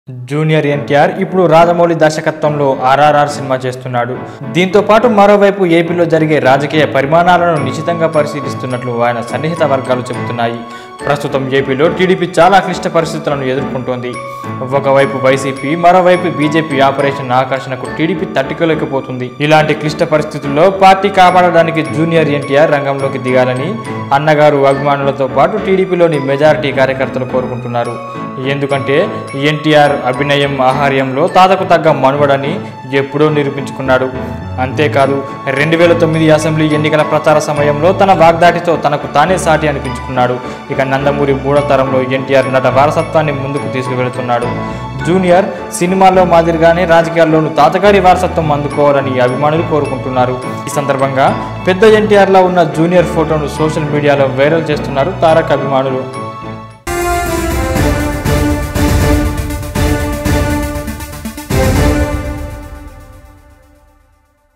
junior NTR ఇప్పుడు రాజమౌళి దర్శకత్వంలో RRR cinema చేస్తున్నాడు దీంతో పాటు మరోవైపు ఏపీలో జరిగే రాజకీయ పరిమాణాలను నిశితంగా పరిశీలిస్తున్నట్లు ఆయన సన్నిహిత వర్గాలు చెబుతున్నాయి ప్రస్తుతం ఏపీలో టీడీపీ చాలా క్లిష్ట పరిస్థితులను ఎదుర్కొంటోంది ఒకవైపు వైసీపీ మరోవైపు బీజేపీ ఆపరేషన్ ఆకర్షణకు టీడీపీ తట్టుకోలేకపోతుంది ఇలాంటి క్లిష్ట పరిస్థితుల్లో పార్టీ కాపాడడానికి జూనియర్ ఎన్టీఆర్ రంగంలోకి దిగాలని అన్నగారు అభిమానులతో పాటు టీడీపీలోని మెజారిటీ కార్యకర్తలు కోరుకుంటున్నారు ఎందుకంటే ఎన్టీఆర్ అభినయం ఆహార్యంలో తాతకు తగ్గ మనువడని ఎప్పుడో నిరూపించుకున్నాడు అంతేకాదు రెండు వేల తొమ్మిది అసెంబ్లీ ఎన్నికల ప్రచార సమయంలో తన వాగ్దాటితో తనకు తానే సాటి అనిపించుకున్నాడు ఇక నందమూరి మూడో తరంలో ఎన్టీఆర్ నట వారసత్వాన్ని ముందుకు తీసుకువెళుతున్నాడు జూనియర్ సినిమాల్లో మాదిరిగానే రాజకీయాల్లోనూ తాతగారి వారసత్వం అందుకోవాలని అభిమానులు కోరుకుంటున్నారు ఈ సందర్భంగా పెద్ద ఎన్టీఆర్లో ఉన్న జూనియర్ ఫోటోను సోషల్ మీడియాలో వైరల్ చేస్తున్నారు తారక్ అభిమానులు